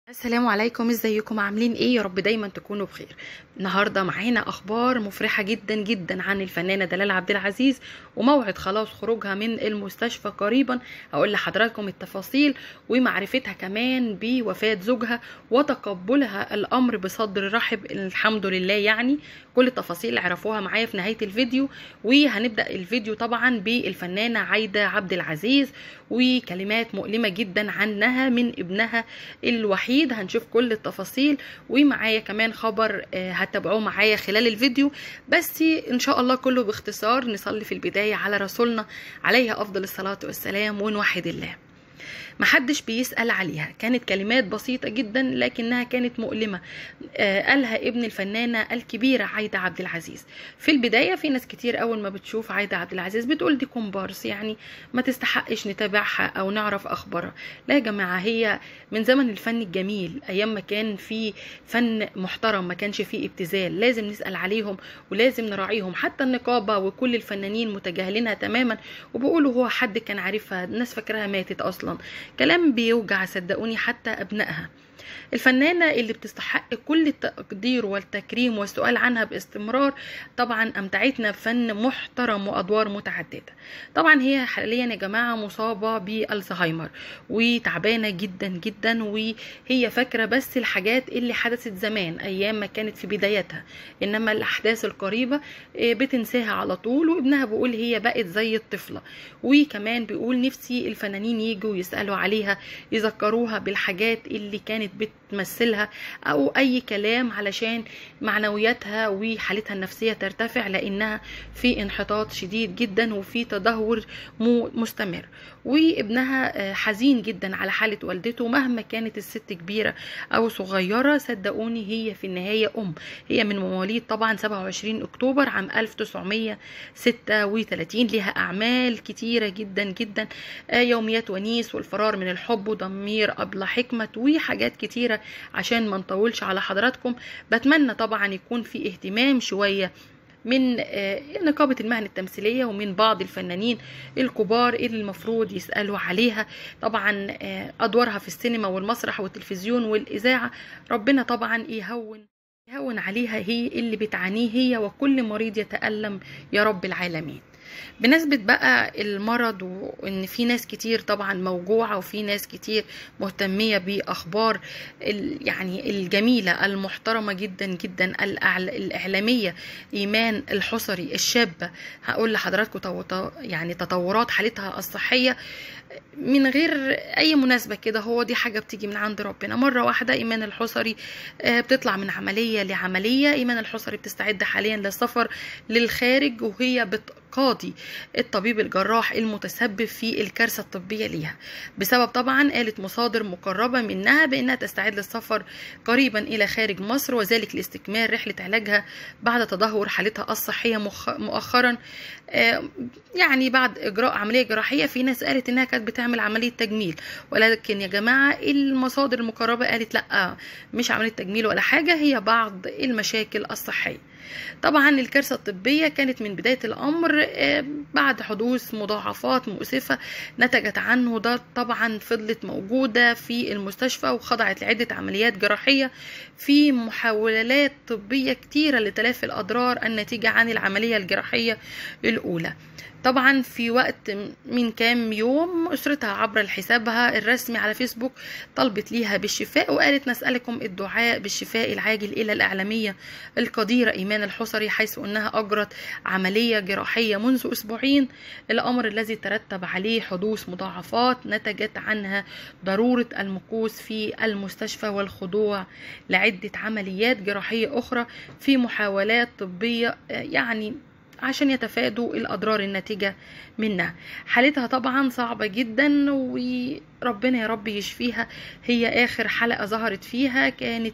السلام عليكم ازيكم عاملين ايه يا رب دايما تكونوا بخير النهارده معانا اخبار مفرحه جدا جدا عن الفنانه دلال عبد العزيز وموعد خلاص خروجها من المستشفى قريبا اقول لحضراتكم التفاصيل ومعرفتها كمان بوفاه زوجها وتقبلها الامر بصدر رحب الحمد لله يعني كل التفاصيل اللي عرفوها معايا في نهايه الفيديو وهنبدا الفيديو طبعا بالفنانه عايده عبد العزيز وكلمات مؤلمه جدا عنها من ابنها الوحيد اكيد هنشوف كل التفاصيل ومعايا كمان خبر هتابعوه معايا خلال الفيديو بس ان شاء الله كله باختصار نصلي في البدايه على رسولنا عليه افضل الصلاه والسلام ونوحد الله محدش بيسأل عليها كانت كلمات بسيطة جدا لكنها كانت مؤلمة آه قالها ابن الفنانة الكبيرة عايدة عبد العزيز في البداية في ناس كتير أول ما بتشوف عايدة عبد العزيز بتقول دي كومبارس يعني ما تستحقش نتابعها أو نعرف أخبارها لا يا جماعة هي من زمن الفن الجميل أيام ما كان في فن محترم ما كانش فيه ابتذال لازم نسأل عليهم ولازم نراعيهم حتى النقابة وكل الفنانين متجاهلينها تماما وبيقولوا هو حد كان عارفها الناس فاكراها ماتت أصلا كلام بيوجع صدقوني حتى أبنائها الفنانة اللي بتستحق كل التقدير والتكريم والسؤال عنها باستمرار طبعا أمتعتنا بفن محترم وأدوار متعددة طبعا هي حاليا يا جماعة مصابة بالزهايمر وتعبانة جدا جدا وهي فاكرة بس الحاجات اللي حدثت زمان أيام ما كانت في بدايتها إنما الأحداث القريبة بتنساها على طول وابنها بيقول هي بقت زي الطفلة وكمان بيقول نفسي الفنانين يجوا يسألوا عليها يذكروها بالحاجات اللي كانت بتمثلها او اي كلام علشان معنوياتها وحالتها النفسيه ترتفع لانها في انحطاط شديد جدا وفي تدهور مستمر وابنها حزين جدا على حاله والدته مهما كانت الست كبيره او صغيره صدقوني هي في النهايه ام هي من مواليد طبعا 27 اكتوبر عام 1936 لها اعمال كتيره جدا جدا يوميات ونيس والفرار من الحب وضمير ابله حكمه وحاجات كتيره عشان ما نطولش على حضراتكم بتمنى طبعا يكون في اهتمام شويه من نقابة المهن التمثيلية ومن بعض الفنانين الكبار اللي المفروض يسألوا عليها طبعا أدوارها في السينما والمسرح والتلفزيون والإذاعة ربنا طبعا يهون يهون عليها هي اللي بتعانيه هي وكل مريض يتألم يا رب العالمين بنسبة بقى المرض وان في ناس كتير طبعا موجوعة وفي ناس كتير مهتمية باخبار يعني الجميلة المحترمة جدا جدا الاعلامية ايمان الحصري الشابة هقول لحضراتكم يعني تطورات حالتها الصحية من غير اي مناسبه كده هو دي حاجه بتيجي من عند ربنا مره واحده ايمان الحصري بتطلع من عمليه لعمليه ايمان الحصري بتستعد حاليا للسفر للخارج وهي بتقاضي الطبيب الجراح المتسبب في الكارثه الطبيه ليها بسبب طبعا قالت مصادر مقربه منها بانها تستعد للسفر قريبا الى خارج مصر وذلك لاستكمال رحله علاجها بعد تدهور حالتها الصحيه مؤخرا يعني بعد اجراء عمليه جراحيه في ناس قالت انها كانت بتعمل عمليه تجميل ولكن يا جماعه المصادر المقربه قالت لا مش عمليه تجميل ولا حاجه هي بعض المشاكل الصحيه طبعا الكارثه الطبيه كانت من بدايه الامر بعد حدوث مضاعفات مؤسفه نتجت عنه ده طبعا فضلت موجوده في المستشفى وخضعت لعده عمليات جراحيه في محاولات طبيه كتيره لتلافي الاضرار الناتجه عن العمليه الجراحيه الاولى طبعا في وقت من كام يوم أسرتها عبر حسابها الرسمي على فيسبوك طلبت ليها بالشفاء وقالت نسألكم الدعاء بالشفاء العاجل إلى الإعلامية القديرة إيمان الحصري حيث أنها أجرت عملية جراحية منذ أسبوعين الأمر الذي ترتب عليه حدوث مضاعفات نتجت عنها ضرورة المكوث في المستشفى والخضوع لعدة عمليات جراحية أخرى في محاولات طبية يعني عشان يتفادوا الأضرار الناتجة منها حالتها طبعا صعبة جدا وربنا يا رب يشفيها هي آخر حلقة ظهرت فيها كانت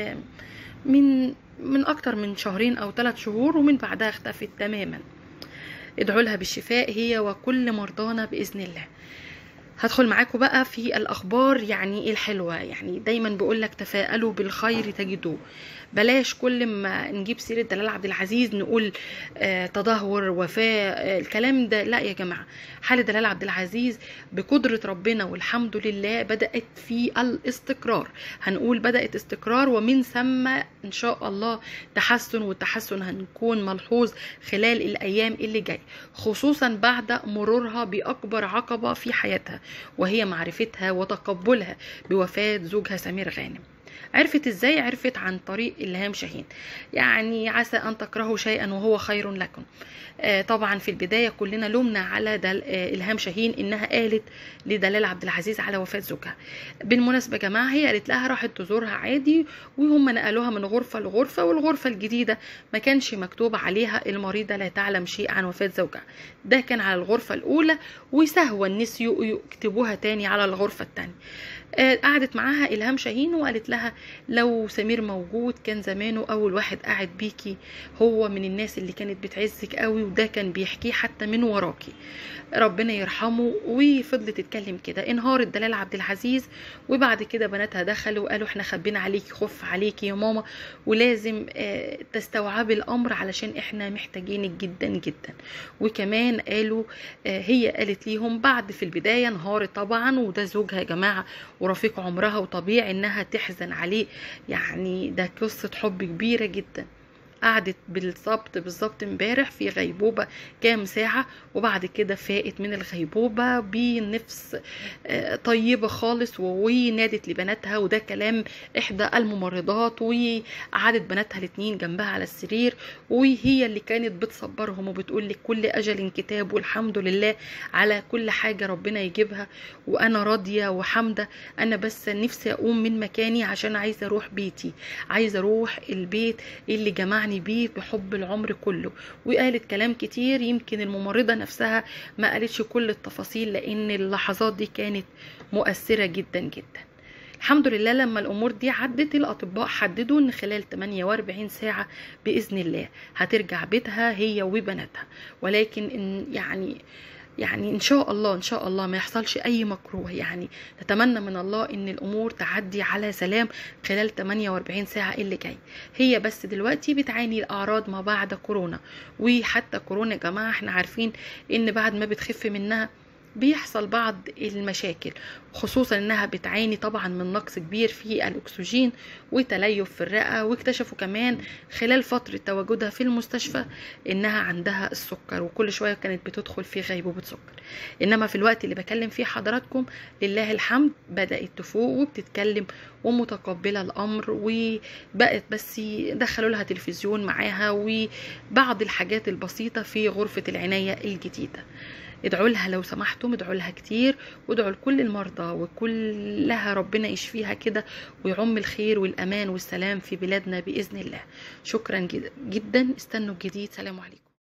من من أكتر من شهرين أو ثلاث شهور ومن بعدها اختفت تماما ادعوا لها بالشفاء هي وكل مرضانا بإذن الله هدخل معاكم بقى في الاخبار يعني الحلوه يعني دايما بقول لك تفائلوا بالخير تجدوه بلاش كل ما نجيب سيره دلال عبد العزيز نقول آه تدهور وفاه آه الكلام ده لا يا جماعه حاله دلال عبد العزيز بقدره ربنا والحمد لله بدات في الاستقرار هنقول بدات استقرار ومن ثم ان شاء الله تحسن والتحسن هنكون ملحوظ خلال الايام اللي جايه خصوصا بعد مرورها باكبر عقبه في حياتها وهي معرفتها وتقبلها بوفاة زوجها سمير غانم عرفت ازاي عرفت عن طريق الهام شاهين يعني عسى ان تكرهوا شيئا وهو خير لكم آه طبعا في البدايه كلنا لومنا على دل آه الهام شاهين انها قالت لدلال عبد العزيز على وفاه زوجها بالمناسبه يا جماعه هي قالت لها راحت تزورها عادي وهم نقلوها من غرفه لغرفه والغرفه الجديده ما كانش مكتوب عليها المريضه لا تعلم شيء عن وفاه زوجها ده كان على الغرفه الاولى وسهوا نسيوا يكتبوها تاني على الغرفه الثانيه آه قعدت معاها الهام شاهين وقالت لها لو سمير موجود كان زمانه اول واحد قاعد بيكي هو من الناس اللي كانت بتعزك قوي وده كان بيحكيه حتى من وراكي ربنا يرحمه وفضلت تتكلم كده انهارت دلال عبد العزيز وبعد كده بناتها دخلوا وقالوا احنا خبينا عليكي خف عليكي يا ماما ولازم آه تستوعبي الامر علشان احنا محتاجينك جدا جدا وكمان قالوا آه هي قالت ليهم بعد في البدايه انهارت طبعا وده زوجها يا جماعه ورفيق عمرها وطبيعي انها تحزن عليه يعني ده قصه حب كبيره جدا قعدت بالظبط بالظبط امبارح في غيبوبه كام ساعه وبعد كده فاقت من الغيبوبه بنفس طيبه خالص ونادت لبناتها وده كلام احدى الممرضات وقعدت بناتها الاتنين جنبها على السرير وهي اللي كانت بتصبرهم وبتقول لك كل اجل كتاب والحمد لله على كل حاجه ربنا يجيبها وانا راضيه وحامده انا بس نفسي اقوم من مكاني عشان عايزه اروح بيتي عايزه اروح البيت اللي جمعني بيه بحب العمر كله وقالت كلام كتير يمكن الممرضة نفسها ما قالتش كل التفاصيل لأن اللحظات دي كانت مؤثرة جدا جدا الحمد لله لما الامور دي عدت الاطباء حددوا ان خلال 48 ساعه باذن الله هترجع بيتها هي وبناتها ولكن إن يعني يعني ان شاء الله ان شاء الله ما يحصلش اي مكروه يعني نتمنى من الله ان الامور تعدي على سلام خلال 48 ساعه اللي جاي هي بس دلوقتي بتعاني الاعراض ما بعد كورونا وحتى كورونا يا جماعه احنا عارفين ان بعد ما بتخف منها بيحصل بعض المشاكل خصوصا انها بتعاني طبعا من نقص كبير في الاكسجين وتليف في الرئه واكتشفوا كمان خلال فتره تواجدها في المستشفى انها عندها السكر وكل شويه كانت بتدخل في غيبوبه سكر انما في الوقت اللي بكلم فيه حضراتكم لله الحمد بدات تفوق وبتتكلم ومتقبله الامر وبقت بس دخلوا لها تلفزيون معاها وبعض الحاجات البسيطه في غرفه العنايه الجديده ادعوا لها لو سمحتم ادعوا لها كتير وادعوا لكل المرضى وكلها ربنا يشفيها كده ويعم الخير والامان والسلام في بلادنا باذن الله شكرا جدا استنوا الجديد سلام عليكم